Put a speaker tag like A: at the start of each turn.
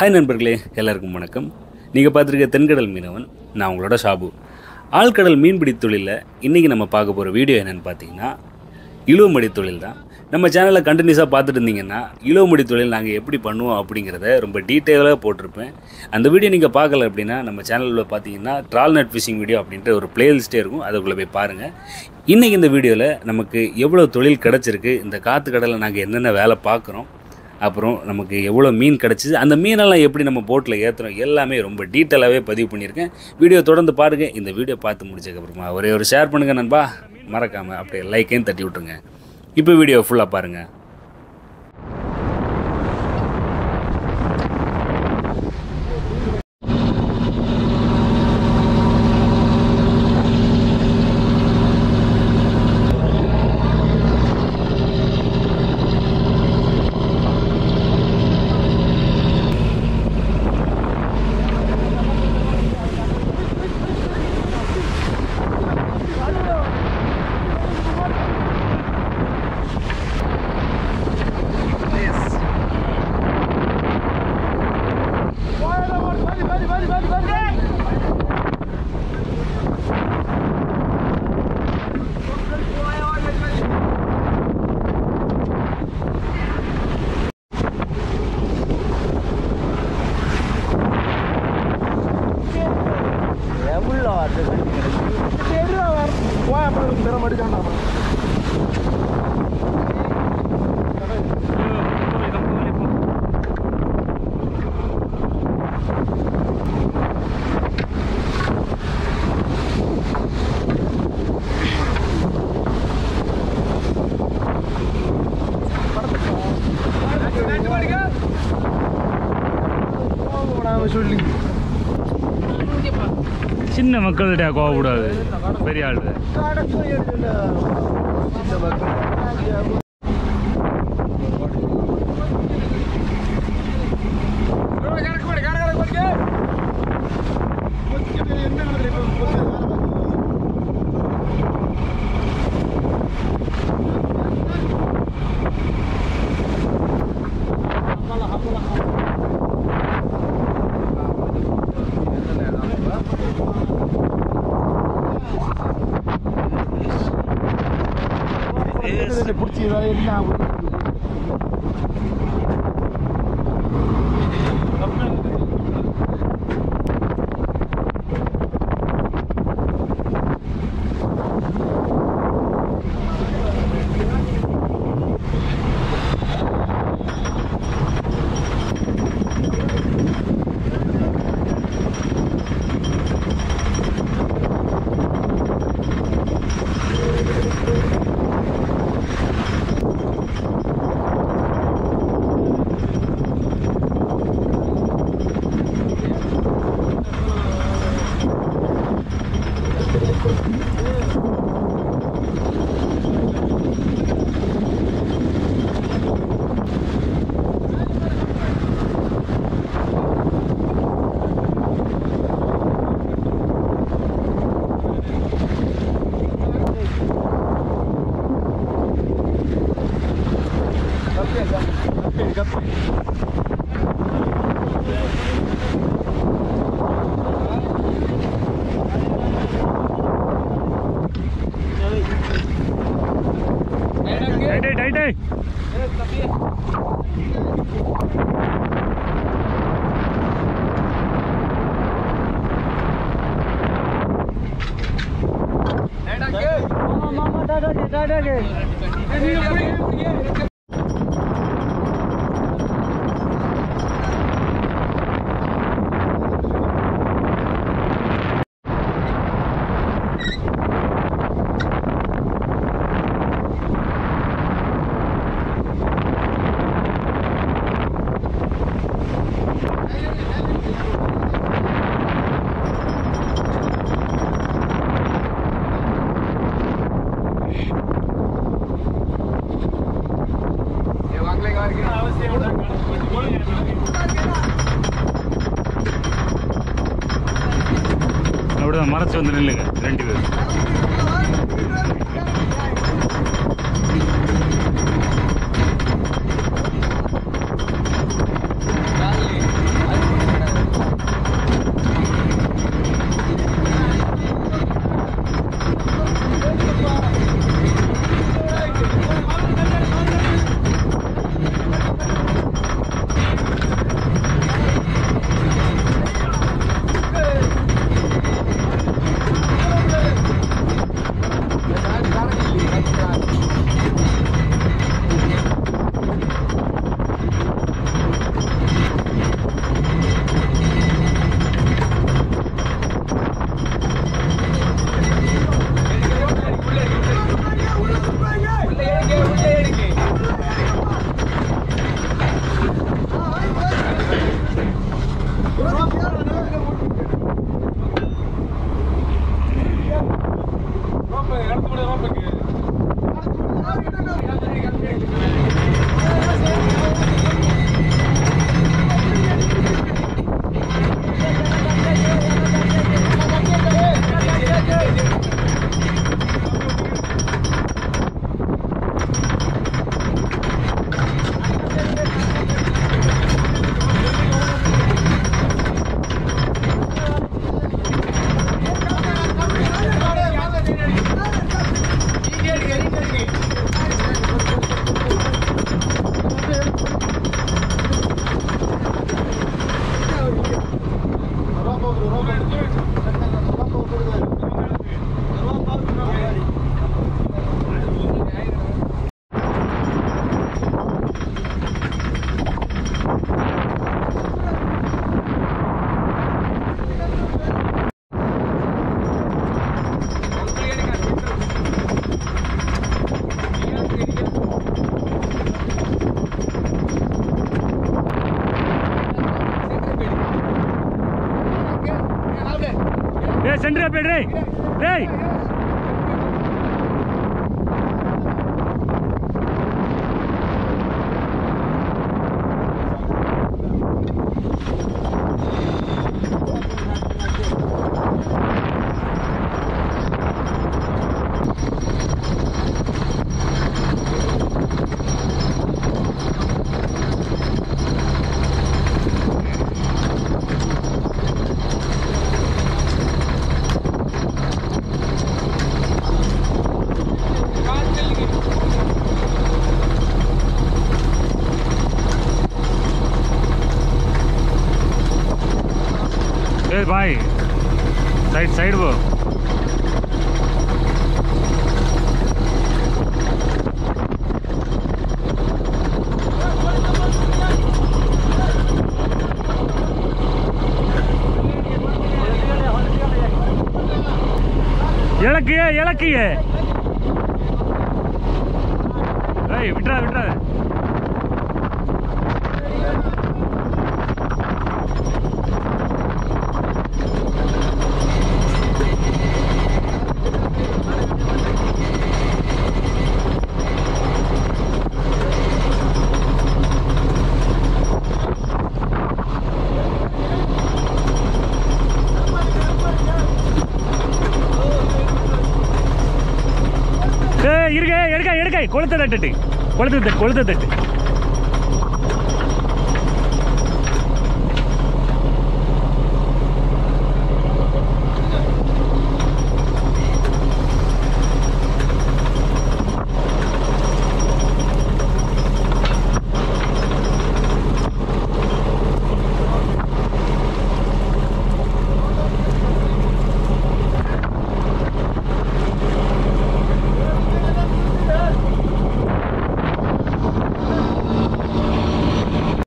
A: hi நண்பர்களே எல்லாருக்கும் வணக்கம் நீங்கள் பார்த்துருக்க தென்கடல் மீனவன் நான் உங்களோட ஷாபு ஆழ்கடல் மீன்பிடி தொழிலில் இன்றைக்கி நம்ம பார்க்க போகிற வீடியோ என்னென்னு பார்த்தீங்கன்னா இழுவமடி தொழில் தான் நம்ம சேனலை கண்டினியூஸாக பார்த்துட்டு இருந்தீங்கன்னா இழுவமடி தொழில் நாங்கள் எப்படி பண்ணுவோம் அப்படிங்கிறத ரொம்ப டீட்டெயிலாக போட்டிருப்பேன் அந்த வீடியோ நீங்கள் பார்க்கல அப்படின்னா நம்ம சேனலில் பார்த்தீங்கன்னா ட்ரால் நெட் ஃபிஷிங் வீடியோ அப்படின்ற ஒரு பிளேலிஸ்ட்டே இருக்கும் அதுக்குள்ளே போய் பாருங்கள் இன்றைக்கி இந்த வீடியோவில் நமக்கு எவ்வளோ தொழில் கிடச்சிருக்கு இந்த காற்று கடலில் நாங்கள் என்னென்ன வேலை பார்க்குறோம் அப்புறம் நமக்கு எவ்வளோ மீன் கிடச்சிது அந்த மீனெல்லாம் எப்படி நம்ம போட்டில் ஏற்றுறோம் எல்லாமே ரொம்ப டீட்டெயிலாகவே பதிவு பண்ணியிருக்கேன் வீடியோ தொடர்ந்து பாருங்கள் இந்த வீடியோ பார்த்து முடிச்சதுக்கப்புறமா ஒரே ஒரு ஷேர் பண்ணுங்கள் நண்பா மறக்காமல் அப்படியே லைக்கையும் தட்டி விட்ருங்க இப்போ வீடியோ ஃபுல்லாக பாருங்கள்
B: சின்ன மக்கள்கிட்ட கோவப்படாது பெரிய ஆள் டைட் டைட் டைட் அப்படிதான் மறைச்சு வந்து நில்லுங்க ரெண்டு பேர்
C: காலி
B: ஏய் சென்ட்ரி அப்படியே டேய் டேய் ए भाई साइड साइड वो இலக்கிய இலக்கிய ஏய் விட்றா விட்றா ஏய் இருக்க எடுக்க எடுக்க கொளுத்த தட்டு கொளுத்த தட்டு கொளுத்த தட்டு